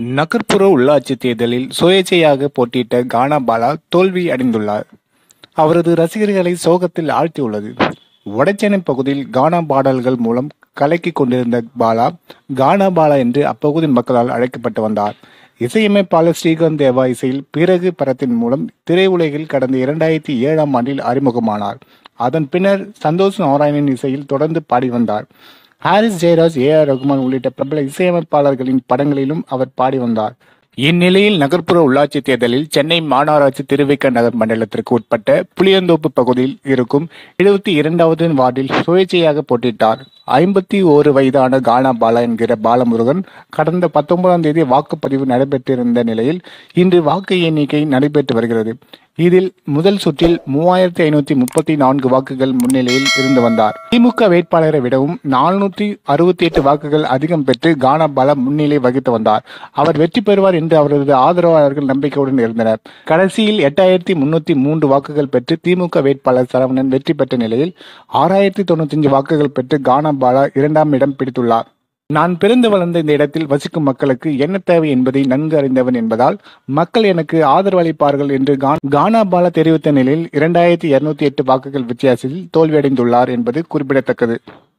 நகர்ப்புற உள்ளாட்சி தேர்தலில் சுயேட்சையாக போட்டியிட்ட கானா பாலா தோல்வி அடைந்துள்ளார் அவரது ரசிகர்களை சோகத்தில் ஆழ்த்தியுள்ளது வடசென்னை பகுதியில் கானா பாடல்கள் மூலம் கலக்கிக் கொண்டிருந்த பாலா கானா பாலா என்று அப்பகுதி மக்களால் அழைக்கப்பட்டு வந்தார் இசையமைப்பாளர் ஸ்ரீகாந்த் தேவா இசையில் பிறகு படத்தின் மூலம் திரையுலகில் கடந்த இரண்டாயிரத்தி ஏழாம் ஆண்டில் அறிமுகமானார் அதன் பின்னர் சந்தோஷ் நாராயணன் இசையில் தொடர்ந்து பாடி வந்தார் ஹாரிஸ் ஜெயராஜ் ஏ ஆர் ரகுமான் உள்ளிட்ட பிரபல இசையமைப்பாளர்களின் படங்களிலும் அவர் பாடி வந்தார் இந்நிலையில் நகர்ப்புற உள்ளாட்சி தேர்தலில் சென்னை மாநகராட்சி திருவிக்க நகர் மண்டலத்திற்கு உட்பட்ட புளியந்தோப்பு பகுதியில் இருக்கும் எழுபத்தி இரண்டாவது வார்டில் சுயேட்சையாக போட்டியிட்டார் ஐம்பத்தி ஓரு வயதான கானா பாலா என்கிற பாலமுருகன் கடந்த பத்தொன்பதாம் தேதி வாக்குப்பதிவு நடைபெற்றிருந்த நிலையில் இன்று வாக்கு எண்ணிக்கை நடைபெற்று வருகிறது இதில் முதல் சுற்றில் மூவாயிரத்தி ஐநூத்தி முப்பத்தி நான்கு வாக்குகள் முன்னிலையில் இருந்து வந்தார் திமுக வேட்பாளரை விடவும் நானூத்தி அறுபத்தி எட்டு வாக்குகள் அதிகம் பெற்று கானா பாலா முன்னிலை வகித்து வந்தார் அவர் வெற்றி பெறுவார் என்று அவரது ஆதரவாளர்கள் நம்பிக்கையுடன் இருந்தனர் கடைசியில் எட்டாயிரத்தி முன்னூத்தி மூன்று வாக்குகள் பெற்று திமுக வேட்பாளர் சரவணன் வெற்றி பெற்ற நிலையில் ஆறாயிரத்தி தொண்ணூத்தி அஞ்சு வாக்குகள் பெற்று கானா பாலா இரண்டாம் இடம் பிடித்துள்ளார் நான் பிறந்து வளர்ந்த இந்த இடத்தில் வசிக்கும் மக்களுக்கு என்ன தேவை என்பதை நன்கு அறிந்தவன் என்பதால் மக்கள் எனக்கு ஆதரவு அளிப்பார்கள் என்று கான்- கானா பாலா தெரிவித்த நிலையில் இரண்டாயிரத்தி இருநூத்தி எட்டு வாக்குகள் வித்தியாசத்தில் தோல்வியடைந்துள்ளார் என்பது குறிப்பிடத்தக்கது